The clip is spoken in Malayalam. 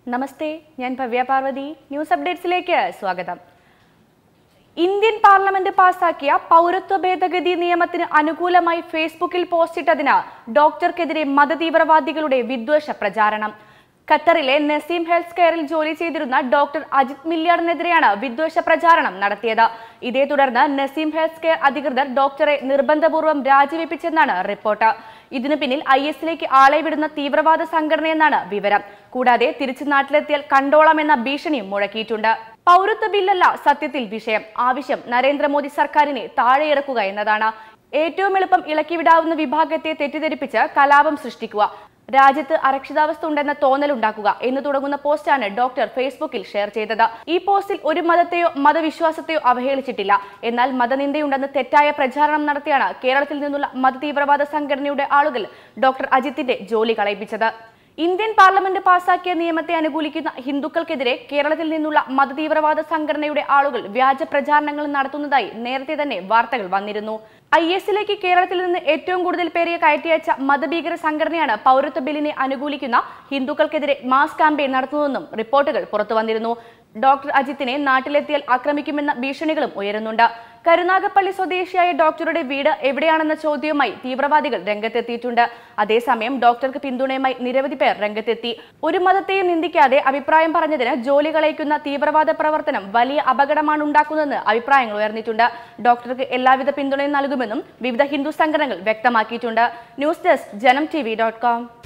നമസ്തേ ഞാൻ ഭവ്യ പാർവതി ന്യൂസ് അപ്ഡേറ്റ്സിലേക്ക് സ്വാഗതം ഇന്ത്യൻ പാർലമെന്റ് പാസാക്കിയ പൗരത്വ ഭേദഗതി നിയമത്തിന് അനുകൂലമായി ഫേസ്ബുക്കിൽ പോസ്റ്റിട്ടതിന് ഡോക്ടർക്കെതിരെ മതതീവ്രവാദികളുടെ വിദ്വേഷ പ്രചാരണം ഖത്തറിലെ നസീം ഹെൽത്ത് കെയറിൽ ജോലി ചെയ്തിരുന്ന ഡോക്ടർ അജിത് മില്ലിയാറിനെതിരെയാണ് വിദ്വേഷ പ്രചാരണം നടത്തിയത് ഇതേ തുടർന്ന് നസീം ഹെൽത്ത് കെയർ അധികൃതർ ഡോക്ടറെ നിർബന്ധപൂർവ്വം രാജിവെപ്പിച്ചെന്നാണ് റിപ്പോർട്ട് ഇതിനു പിന്നിൽ ഐ എസിലേക്ക് ആളെ വിടുന്ന തീവ്രവാദ സംഘടനയെന്നാണ് വിവരം കൂടാതെ തിരിച്ചു നാട്ടിലെത്തിയാൽ കണ്ടോളാമെന്ന ഭീഷണിയും മുഴക്കിയിട്ടുണ്ട് പൗരത്വ ബില്ലല്ല സത്യത്തിൽ വിഷയം ആവശ്യം നരേന്ദ്രമോദി സർക്കാരിനെ താഴെയിറക്കുക എന്നതാണ് ഏറ്റവും എളുപ്പം ഇളക്കിവിടാവുന്ന വിഭാഗത്തെ തെറ്റിദ്ധരിപ്പിച്ച് കലാപം സൃഷ്ടിക്കുക രാജ്യത്ത് അരക്ഷിതാവസ്ഥ ഉണ്ടെന്ന തോന്നലുണ്ടാക്കുക എന്ന് തുടങ്ങുന്ന പോസ്റ്റാണ് ഡോക്ടർ ഫേസ്ബുക്കിൽ ഷെയർ ചെയ്തത് ഈ പോസ്റ്റിൽ ഒരു മതത്തെയോ മതവിശ്വാസത്തെയോ അവഹേളിച്ചിട്ടില്ല എന്നാൽ മതനിന്ദയുണ്ടെന്ന് തെറ്റായ പ്രചാരണം നടത്തിയാണ് കേരളത്തിൽ നിന്നുള്ള മതതീവ്രവാദ സംഘടനയുടെ ആളുകൾ ഡോക്ടർ അജിത്തിന്റെ ജോലി കളയിപ്പിച്ചത് ഇന്ത്യൻ പാർലമെന്റ് പാസാക്കിയ നിയമത്തെ അനുകൂലിക്കുന്ന ഹിന്ദുക്കൾക്കെതിരെ കേരളത്തിൽ നിന്നുള്ള മതതീവ്രവാദ സംഘടനയുടെ ആളുകൾ വ്യാജ പ്രചാരണങ്ങൾ നടത്തുന്നതായി നേരത്തെ തന്നെ വാർത്തകൾ വന്നിരുന്നു ഐ എസിലേക്ക് കേരളത്തിൽ നിന്ന് ഏറ്റവും കൂടുതൽ പേരെ കയറ്റിയച്ച മതഭീകര സംഘടനയാണ് പൗരത്വ ബില്ലിനെ അനുകൂലിക്കുന്ന ഹിന്ദുക്കൾക്കെതിരെ മാസ് ക്യാമ്പയിൻ നടത്തുന്നതെന്നും റിപ്പോർട്ടുകൾ പുറത്തു വന്നിരുന്നു ഡോക്ടർ അജിത്തിനെ നാട്ടിലെത്തിയാൽ ആക്രമിക്കുമെന്ന ഭീഷണികളും ഉയരുന്നുണ്ട് കരുനാഗപ്പള്ളി സ്വദേശിയായ ഡോക്ടറുടെ വീട് എവിടെയാണെന്ന ചോദ്യവുമായി തീവ്രവാദികൾ രംഗത്തെത്തിയിട്ടുണ്ട് അതേസമയം ഡോക്ടർക്ക് പിന്തുണയുമായി നിരവധി പേർ രംഗത്തെത്തി ഒരു മതത്തെയും നിന്ദിക്കാതെ അഭിപ്രായം പറഞ്ഞതിന് ജോലി കളയിക്കുന്ന തീവ്രവാദ പ്രവർത്തനം വലിയ അപകടമാണ് ഉണ്ടാക്കുന്നതെന്ന് അഭിപ്രായങ്ങൾ ഉയർന്നിട്ടുണ്ട് ഡോക്ടർക്ക് എല്ലാവിധ പിന്തുണയും നൽകുമെന്നും വിവിധ ഹിന്ദു സംഘടനകൾ വ്യക്തമാക്കിയിട്ടുണ്ട് news desk Janam T V dot com